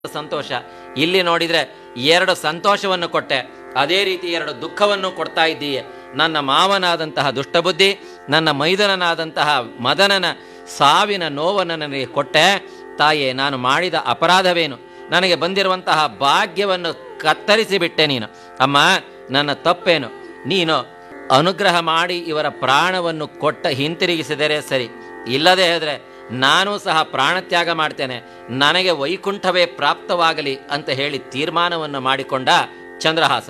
ಸಂತೋಷ ಇಲ್ಲಿ ನೋಡಿದ್ರೆ ಎರಡು ಸಂತೋಷವನ್ನು ಕೊಟ್ಟೆ ಅದೇ ರೀತಿ ಎರಡು ದುಃಖವನ್ನು ಕೊಡ್ತಾ ಇದ್ದೀಯೆ ನನ್ನ ಮಾವನಾದಂತಹ ದುಷ್ಟಬುದ್ಧಿ ನನ್ನ ಮೈದನನಾದಂತಹ ಮದನನ ಸಾವಿನ ನೋವನ್ನು ನನಗೆ ಕೊಟ್ಟೆ ತಾಯೇ ನಾನು ಮಾಡಿದ ಅಪರಾಧವೇನು ನನಗೆ ಬಂದಿರುವಂತಹ ಭಾಗ್ಯವನ್ನು ಕತ್ತರಿಸಿ ಬಿಟ್ಟೆ ನೀನು ಅಮ್ಮ ನನ್ನ ತಪ್ಪೇನು ನೀನು ಅನುಗ್ರಹ ಮಾಡಿ ಇವರ ಪ್ರಾಣವನ್ನು ಕೊಟ್ಟ ಹಿಂತಿರುಗಿಸಿದರೆ ಸರಿ ಇಲ್ಲದೆ ಹೋದರೆ ನಾನು ಸಹ ಪ್ರಾಣತ್ಯಾಗ ಮಾಡ್ತೇನೆ ನನಗೆ ವೈಕುಂಠವೇ ಪ್ರಾಪ್ತವಾಗಲಿ ಅಂತ ಹೇಳಿ ತೀರ್ಮಾನವನ್ನು ಮಾಡಿಕೊಂಡ ಚಂದ್ರಹಾಸ